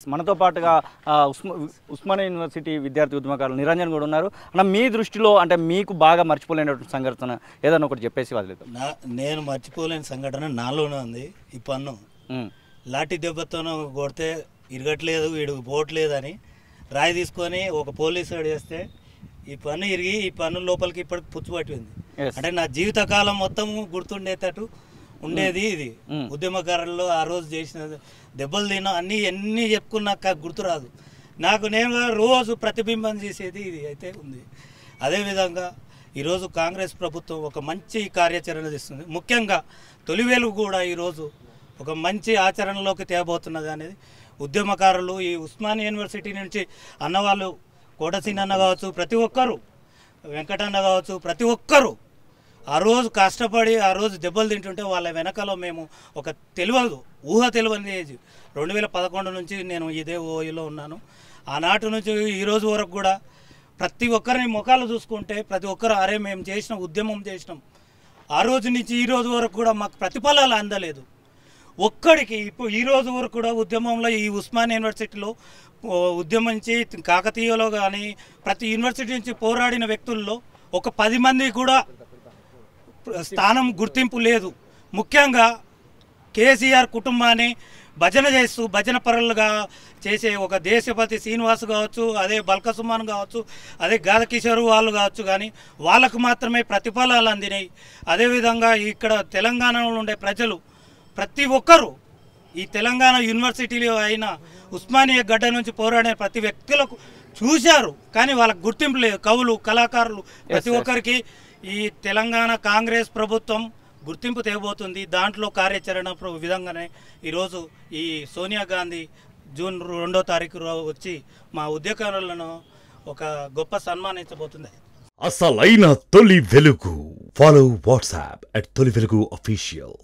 మనతో పాటుగా ఆ, ఉస్మా ఉస్మానియా యూనివర్సిటీ విద్యార్థి ఉద్యమకారులు నిరంజన్ కూడా ఉన్నారు అన్న మీ దృష్టిలో అంటే మీకు బాగా మర్చిపోలేనటువంటి సంఘటన ఏదైనా ఒకటి చెప్పేసి వదిలేదు నా నేను మర్చిపోలేని సంఘటన నాలోనే ఉంది ఈ పన్ను లాఠీ దెబ్బతోనూ కొడితే ఇరగట్లేదు వీడు పోవట్లేదని రాయి తీసుకొని ఒక పోలీసు వాడు చేస్తే ఈ పన్ను ఇరిగి ఈ పన్ను లోపలికి ఇప్పటికి పుచ్చు పట్టింది Yes. అంటే నా జీవితకాలం మొత్తం గుర్తుండేటట్టు ఉండేది ఇది Mm. ఉద్యమకారుల్లో ఆ రోజు చేసిన దెబ్బలు తిన్నా అన్నీ ఎన్ని చెప్పుకున్నాక గుర్తురాదు నాకు నేను రోజు ప్రతిబింబం చేసేది ఇది అయితే ఉంది అదేవిధంగా ఈరోజు కాంగ్రెస్ ప్రభుత్వం ఒక మంచి కార్యాచరణ చేస్తుంది ముఖ్యంగా తొలివేలు కూడా ఈరోజు ఒక మంచి ఆచరణలోకి తేబోతున్నది అనేది ఉద్యమకారులు ఈ ఉస్మానియా యూనివర్సిటీ నుంచి అన్నవాళ్ళు కోటసీన్ అన్న కావచ్చు ప్రతి ఒక్కరు వెంకటన్న కావచ్చు ప్రతి ఒక్కరు ఆ రోజు కష్టపడి ఆ రోజు దెబ్బలు తింటుంటే వాళ్ళ వెనకాల మేము ఒక తెలియదు ఊహ తెలియని ఏజ్ రెండు వేల పదకొండు నుంచి నేను ఇదే ఓయిలో ఉన్నాను ఆనాటి నుంచి ఈ రోజు వరకు కూడా ప్రతి ఒక్కరిని ముఖాలు చూసుకుంటే ప్రతి ఒక్కరు అరే మేము చేసిన ఉద్యమం చేసినాం ఆ రోజు నుంచి ఈ రోజు వరకు కూడా మాకు ప్రతిఫలాలు అందలేదు ఒక్కడికి ఇప్పుడు ఈ రోజు వరకు కూడా ఉద్యమంలో ఈ ఉస్మాన్ యూనివర్సిటీలో ఓ ఉద్యమించి కాకతీయలో కానీ ప్రతి యూనివర్సిటీ నుంచి పోరాడిన వ్యక్తుల్లో ఒక పది మంది కూడా స్థానం గుర్తింపు లేదు ముఖ్యంగా కేసీఆర్ కుటుంబాన్ని భజన చేస్తూ భజన పరులుగా చేసే ఒక దేశపతి శ్రీనివాస్ కావచ్చు అదే బల్క సుమాన్ కావచ్చు అదే గాదకిషోర్ వాళ్ళు కావచ్చు కానీ వాళ్ళకు మాత్రమే ప్రతిఫలాలు అందినాయి అదేవిధంగా ఇక్కడ తెలంగాణలో ఉండే ప్రజలు ప్రతి ఒక్కరూ ఈ తెలంగాణ యూనివర్సిటీలో అయిన ఉస్మానియా గడ్డ నుంచి పోరాడే ప్రతి వ్యక్తులకు చూశారు కానీ వాళ్ళకు గుర్తింపు లేదు కవులు కళాకారులు ప్రతి yes. ఒక్కరికి ఈ తెలంగాణ కాంగ్రెస్ ప్రభుత్వం గుర్తింపు తేబోతుంది దాంట్లో కార్యాచరణ ప్ర- విధంగానే ఈరోజు ఈ సోనియా గాంధీ జూన్ రెండో తారీఖు రో- వచ్చి మా ఉద్యోగాలను ఒక గొప్ప సన్మానించబోతుంది అసలైన తొలి వెలుగు ఫాలో వాట్సాప్ అట్ తొలి వెలుగు అఫీషియల్